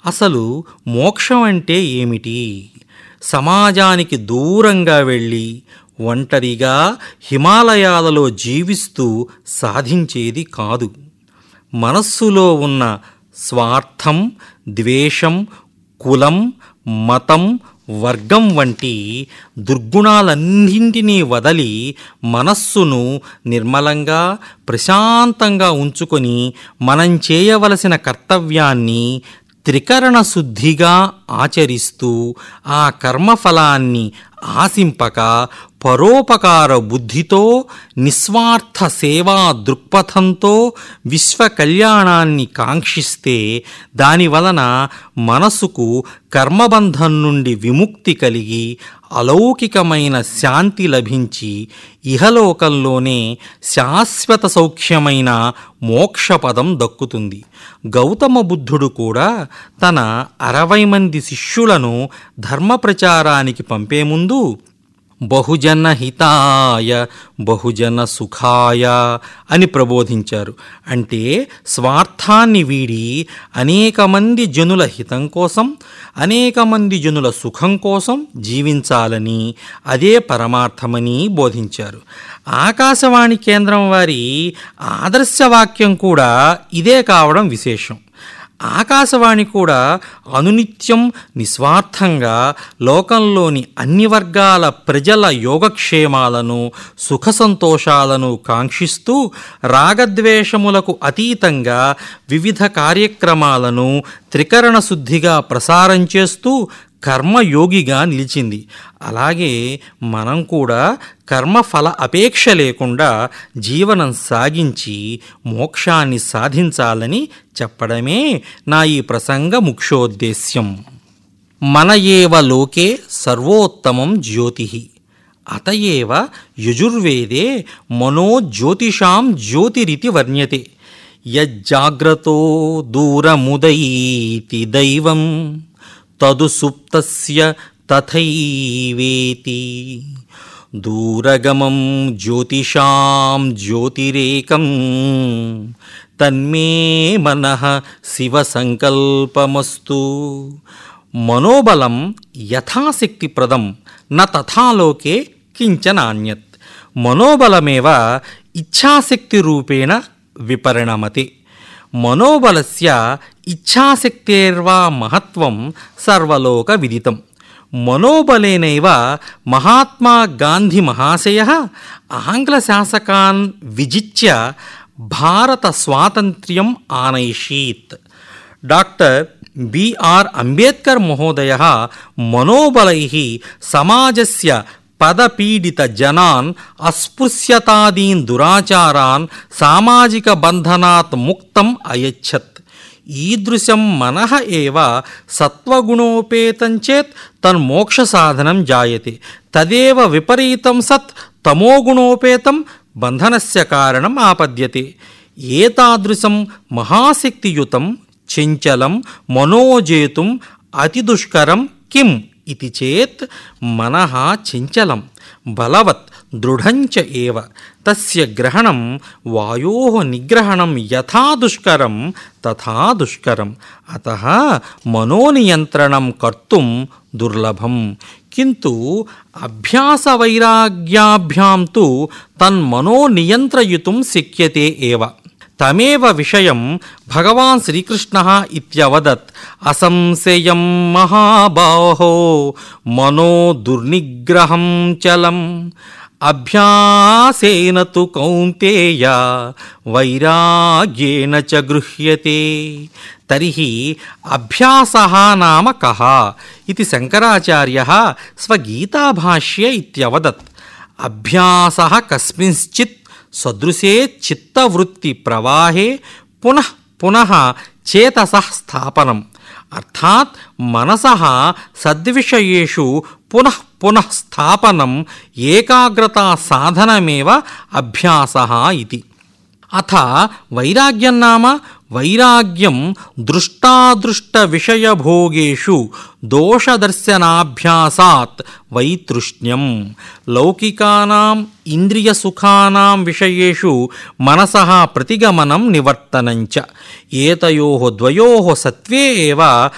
అసలు మోక్షం అంటే ఏమిటి సమాజానికి దూరంగా వెళ్ళి ఒంటరిగా హిమాలయాలలో జీవిస్తూ సాధించేది కాదు మనస్సులో ఉన్న స్వార్థం ద్వేషం కులం మతం వర్గం వంటి దుర్గుణాలన్నింటినీ వదలి మనస్సును నిర్మలంగా ప్రశాంతంగా ఉంచుకొని మనం చేయవలసిన కర్తవ్యాన్ని త్రికరణ శుద్ధిగా ఆచరిస్తూ ఆ కర్మఫలాన్ని ఆశింపక పరోపకార బుద్ధితో నిస్వార్థ సేవా దృక్పథంతో విశ్వ కళ్యాణాన్ని కాంక్షిస్తే దాని వలన మనసుకు కర్మబంధం నుండి విముక్తి కలిగి అలౌకికమైన శాంతి లభించి ఇహలోకంలోనే శాశ్వత సౌఖ్యమైన మోక్షపదం దక్కుతుంది గౌతమ బుద్ధుడు కూడా తన అరవై మంది శిష్యులను ధర్మ ప్రచారానికి పంపే ముందు బహుజన హితాయ బహుజన సుఖాయ అని ప్రబోధించారు అంటే స్వార్థాన్ని వీడి అనేక మంది జనుల హితం కోసం అనేక మంది జనుల సుఖం కోసం జీవించాలని అదే పరమార్థమని బోధించారు ఆకాశవాణి కేంద్రం వారి ఆదర్శవాక్యం కూడా ఇదే కావడం విశేషం ఆకాశవాణి కూడా అనునిత్యం నిస్వార్థంగా లోకంలోని అన్ని వర్గాల ప్రజల యోగక్షేమాలను సుఖ సంతోషాలను కాంక్షిస్తూ రాగద్వేషములకు అతీతంగా వివిధ కార్యక్రమాలను త్రికరణ శుద్ధిగా ప్రసారం చేస్తూ కర్మయోగిగా నిలిచింది అలాగే మనం కూడా కర్మఫల అపేక్ష లేకుండా జీవనం సాగించి మోక్షాన్ని సాధించాలని చెప్పడమే నా ఈ ప్రసంగ ముఖ్యోద్దేశ్యం మన ఏవ లోకే సర్వోత్తమం జ్యోతి అతయేవ యజుర్వేదే మనో జ్యోతిషాం జ్యోతిరితి వర్ణ్యతే యజ్జాగ్రతో దూరముదైతి దైవం తదు సుప్తస్య తథైవేతి దూరగమం జ్యోతిషాం జ్యోతిరేకం తన్మే మనః శివ సంకల్పమస్తు మనోబలం యథాశక్తిప్రదం న తథాలోకే కించనాన్యత్ మనోబలమేవ ఇచ్ఛాశక్తిరూపేణ విపరిణమతి మనోబలస్య ఇచ్ఛాశక్తేర్వా మహత్వం సర్వలోక విదితం మనోబలేనైవ మహాత్మా గాంధీ మహాశయ ఆంగ్లశాసకాన్ విజిత్య భారత స్వాతంత్ర్యం ఆనైషీత్ డాక్టర్ బిఆర్ అంబేద్కర్ మహోదయ మనోబలై సమాజస్య పదపీడిత జనాన్ అస్పృశ్యతాదీన్ దురాచారాన్ సామాజిక బంధనాత్ ముక్తం అయచ్చత్ ఈదృశం మనః ఏవ సత్వగుణోపేతం చేత్ తన్మోక్ష సాధనం జాయతే తదేవ విపరీతం సత్ తమోగుణోపేతం బంధనస్య కారణం ఆపద్యతే ఏతాదృశం మహాశక్తియుతం చంచలం మనోజేతుం అతి దుష్కరం కిం ఇది చేత్ మనః చంచలం బలవత్ దృఢంచ ఏవ తస్య గ్రహణం వాయో నిగ్రహణం యథా దుష్కరం తథా దుష్కరం అతః మనోనియంత్రణం కర్తుం దుర్లభం కింటు అభ్యాసవైరాగ్యాభ్యాం తు తన్మనోనియంత్రయితుం శక్యతే ఏవ తమేవ విషయం భగవాన్ శ్రీకృష్ణ ఇత్యవదత్ అసంశయం మహాబాహో మనో దుర్నిగ్రహం చలం అభ్యాసేన తు కౌంతేయ వైరాగ్యేన చ గృహ్యతే తర్హి అభ్యాస నామ కహ ఇది శంకరాచార్య స్వగీతాభాష్య ఇత్యవదత్ అభ్యాస కస్మింశ్చిత్ సదృశే చిత్తవృత్తి ప్రవాహే పునః పునః చేతస స్థాపనం అర్థాత్ మనస సద్విషయేషు పునః పునః స్థాపనం ఏకాగ్రతా సాధనమేవ అభ్యాస ఇది అథ వైరాగ్యం నామ వైరాగ్యం దృష్టాదృష్ట విషయభోగేషు దోషదర్శనాభ్యాసాత్ వైతృష్ణ్యం లౌకికానాం ఇంద్రియసుఖానాం విషయేషు మనసః ప్రతిగమనం నివర్తనంచ ఏతయోః ద్వయోః సత్వే ఏవ